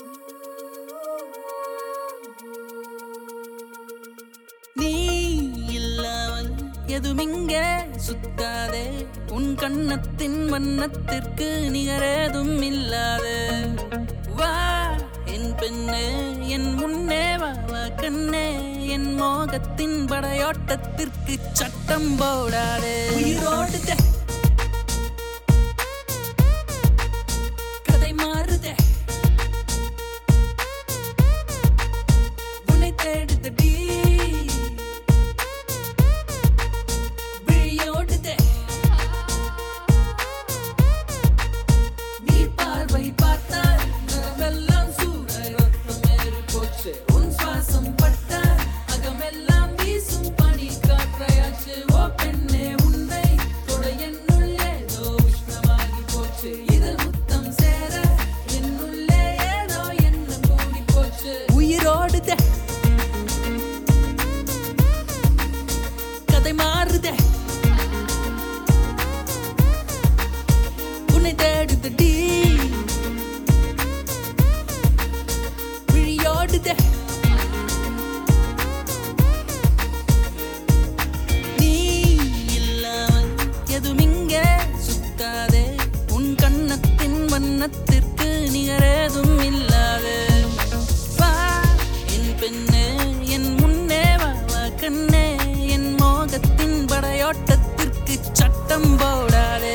நீ இல்லாமல் எதுமிங்க சுத்தாதே உன் கண்ணத்தின் வண்ணத்திற்கு நிகரேதும் இல்லாது வா என் பெண்ணே என் முன்னே வா வா கண்ணே என் மோகத்தின் படையோட்டத்திற்கு சட்டம் போடாதே உயிரோடுதே கதை மாறுதே உன்னை தேடுதடி விழியோடுதே நீ பார்வை பார்த்தால் நரம்பெல்லாம் சூடாய் ரத்தம் ஏறி போச்சு உன் சுவாசம் பட்டால் அகமெல்லாம் வீசும் பனி காற்றையாச்சு ஓ பெண்ணே உன்னை தொட என்னுள்ளே ஏதோ உஷ்ணமாகி போச்சு இதில் முத்தம் சேர என்னுள்ளே ஏதோ எண்ணம் கூடி போச்சு உயிரோடுதே கதை மாறுதே உன்னை தேடுதடி விழியோடுதே நீ இல்லாமல் எதுமிங்க சுத்தாதே உன் கண்ணத்தின் வண்ணத்திற்கு நிகரேதும் இல்லாது வா என் பெண்ணே என் முன்னே வா வா கண்ணே என் மோகத்தின் படையோட்டத்திற்கு சட்டம் போடாதே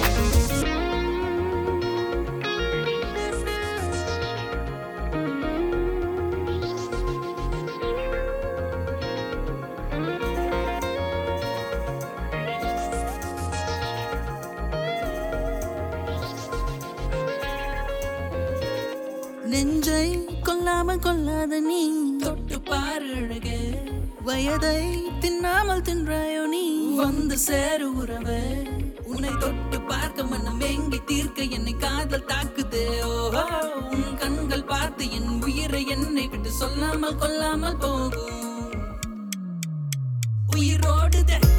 நெஞ்சை கொல்லாம கொல்லாத நீ தொட்டு பாரு அழகே வயதை தின்னாமல் தின்றாயோ நீ வந்து சேரு உறவே உன்னை தொட்டு பார்க்க மனம் வேங்கி தீர்க்க என்னை காதல் தாக்குதே ஓஹோ உன் கண்கள் பார்த்து என் உயிரை என்னை விட்டு சொல்லாமல் கொல்லாமல் போகும் உயிரோடுதே